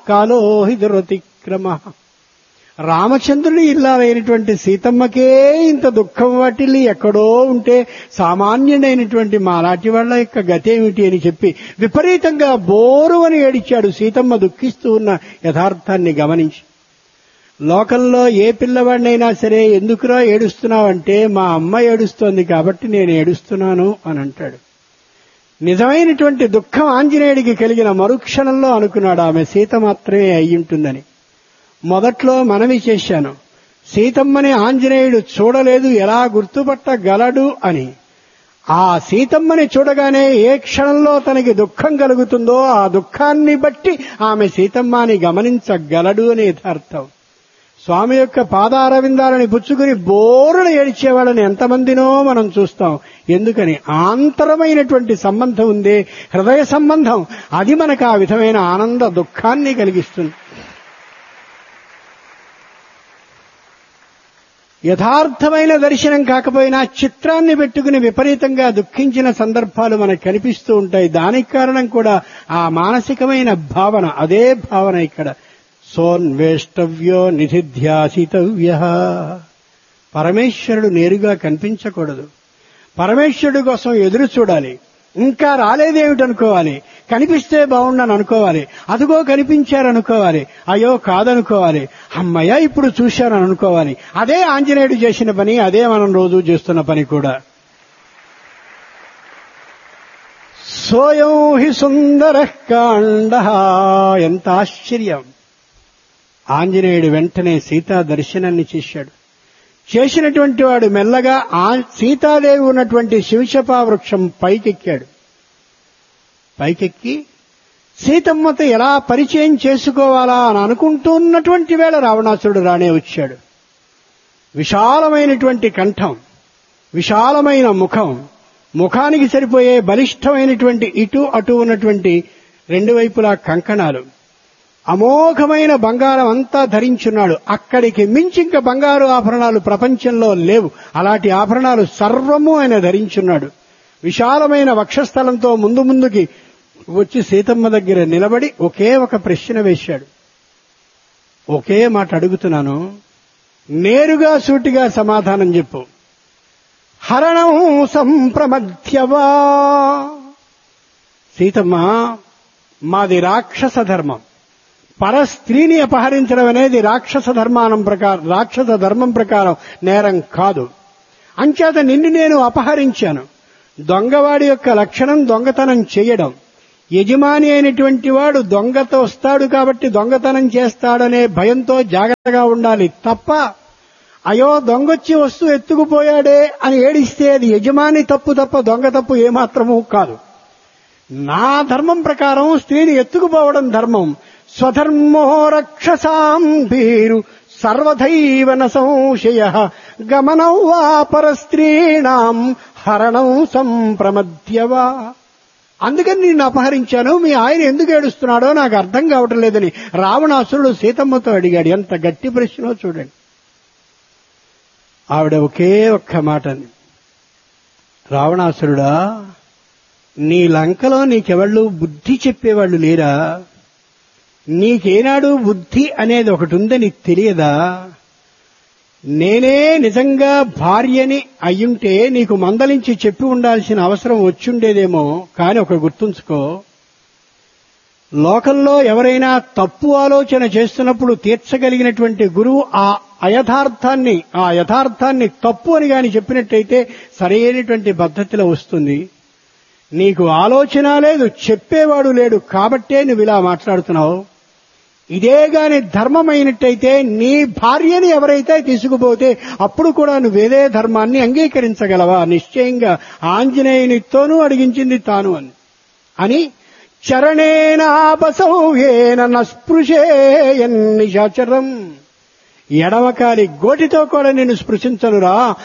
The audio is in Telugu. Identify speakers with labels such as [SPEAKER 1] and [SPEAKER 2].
[SPEAKER 1] కాలో హి దురతిక్రమ రామచంద్రుని ఇల్లాలైనటువంటి సీతమ్మకే ఇంత దుఃఖం వాటిల్లి ఎక్కడో ఉంటే సామాన్యుడైనటువంటి మాలాటి వాళ్ళ యొక్క గతేమిటి అని చెప్పి విపరీతంగా బోరు అని ఏడిచాడు సీతమ్మ దుఃఖిస్తూ ఉన్న యథార్థాన్ని గమనించి లోకంలో ఏ పిల్లవాడినైనా సరే ఎందుకురా ఏడుస్తున్నావంటే మా అమ్మ ఏడుస్తోంది కాబట్టి నేను ఏడుస్తున్నాను అని అంటాడు నిజమైనటువంటి దుఃఖం ఆంజనేయుడికి కలిగిన మరుక్షణంలో అనుకున్నాడు ఆమె సీత మాత్రమే అయ్యుంటుందని మొదట్లో మనవి చేశాను సీతమ్మని ఆంజనేయుడు చూడలేదు ఎలా గుర్తుపట్టగలడు అని ఆ సీతమ్మని చూడగానే ఏ క్షణంలో తనకి దుఃఖం కలుగుతుందో ఆ దుఃఖాన్ని బట్టి ఆమె సీతమ్మని గమనించగలడు అని యథార్థం స్వామి యొక్క పాదారవిందాలని పుచ్చుకుని బోరున ఏడిచేవాళ్ళని ఎంతమందినో మనం చూస్తాం ఎందుకని ఆంతరమైనటువంటి సంబంధం ఉందే హృదయ సంబంధం అది మనకు ఆ విధమైన ఆనంద దుఃఖాన్ని కలిగిస్తుంది యథార్థమైన దర్శనం కాకపోయినా చిత్రాన్ని పెట్టుకుని విపరీతంగా దుఃఖించిన సందర్భాలు మనకు కనిపిస్తూ ఉంటాయి దానికి కారణం కూడా ఆ మానసికమైన భావన అదే భావన ఇక్కడ సోన్వేష్టవ్యో నిధిధ్యాసితవ్య పరమేశ్వరుడు నేరుగా కనిపించకూడదు పరమేశ్వరుడు కోసం ఎదురు చూడాలి ఇంకా రాలేదేమిటనుకోవాలి కనిపిస్తే బాగుండని అనుకోవాలి అదిగో కనిపించారనుకోవాలి అయ్యో కాదనుకోవాలి అమ్మయ్య ఇప్పుడు చూశానని అనుకోవాలి అదే ఆంజనేయుడు చేసిన పని అదే మనం రోజు చేస్తున్న పని కూడా సోయం హి సుందర కాండ ఎంత ఆశ్చర్యం ఆంజనేయుడు వెంటనే సీతా దర్శనాన్ని చేశాడు చేసినటువంటి వాడు మెల్లగా ఆ సీతాదేవి ఉన్నటువంటి శివశపా వృక్షం పైకెక్కాడు పైకెక్కి సీతమ్మతో ఎలా పరిచయం చేసుకోవాలా అని అనుకుంటున్నటువంటి వేళ రావణాసురుడు రానే వచ్చాడు విశాలమైనటువంటి కంఠం విశాలమైన ముఖం ముఖానికి సరిపోయే బలిష్టమైనటువంటి ఇటు అటు ఉన్నటువంటి రెండు వైపులా కంకణాలు అమోఘమైన బంగారం అంతా ధరించున్నాడు అక్కడికి మించి ఇంకా బంగారు ఆభరణాలు ప్రపంచంలో లేవు అలాంటి ఆభరణాలు సర్వము ఆయన ధరించున్నాడు విశాలమైన వక్షస్థలంతో ముందు ముందుకి వచ్చి సీతమ్మ దగ్గర నిలబడి ఒకే ఒక ప్రశ్న వేశాడు ఒకే మాట అడుగుతున్నాను నేరుగా సూటిగా సమాధానం చెప్పు హరణం సంప్రమధ్యవా సీతమ్మ మాది రాక్షస ధర్మం పర స్త్రీని అపహరించడం అనేది రాక్షస ధర్మానం ప్రకారం రాక్షస ధర్మం ప్రకారం నేరం కాదు అంచేత నిన్ను నేను అపహరించాను దొంగవాడి యొక్క లక్షణం దొంగతనం చేయడం యజమాని అయినటువంటి వాడు దొంగతో వస్తాడు కాబట్టి దొంగతనం చేస్తాడనే భయంతో జాగ్రత్తగా ఉండాలి తప్ప అయ్యో దొంగొచ్చి వస్తూ ఎత్తుకుపోయాడే అని ఏడిస్తే అది యజమాని తప్పు తప్ప దొంగ తప్పు ఏమాత్రమూ కాదు నా ధర్మం ప్రకారం స్త్రీని ఎత్తుకుపోవడం ధర్మం స్వధర్మో రక్షసాం భీరు సర్వధైవన సంశయ గమనం వా పరస్త్రీణాం హరణం సంప్రమద్యవా అందుకని నిన్ను అపహరించాను మీ ఆయన ఎందుకు ఏడుస్తున్నాడో నాకు అర్థం కావటం లేదని రావణాసురుడు సీతమ్మతో అడిగాడు ఎంత గట్టి ప్రశ్నో చూడండి ఆవిడ ఒకే ఒక్క మాట అంది. రావణాసురుడా నీ లంకలో నీకెవళ్ళు బుద్ధి చెప్పేవాళ్ళు లేరా నీకేనాడు బుద్ధి అనేది ఒకటి ఉందని తెలియదా నేనే నిజంగా భార్యని అయ్యుంటే నీకు మందలించి చెప్పి ఉండాల్సిన అవసరం వచ్చుండేదేమో కాని ఒక గుర్తుంచుకో లోకంలో ఎవరైనా తప్పు ఆలోచన చేస్తున్నప్పుడు తీర్చగలిగినటువంటి గురువు ఆ అయథార్థాన్ని ఆ యథార్థాన్ని తప్పు అని గాని చెప్పినట్టయితే సరైనటువంటి పద్ధతిలో వస్తుంది నీకు ఆలోచన లేదు చెప్పేవాడు లేడు కాబట్టే నువ్వు ఇలా మాట్లాడుతున్నావు ఇదే గాని ధర్మమైనట్టయితే నీ భార్యని ఎవరైతే తీసుకుపోతే అప్పుడు కూడా నువ్వేదే ధర్మాన్ని అంగీకరించగలవా నిశ్చయంగా ఆంజనేయునితోనూ అడిగించింది తాను అని అని చరణేనాపసౌహేన నస్పృశేయన్నిశాచరం ఎడమకాలి గోటితో కూడా నిన్ను స్పృశించనురా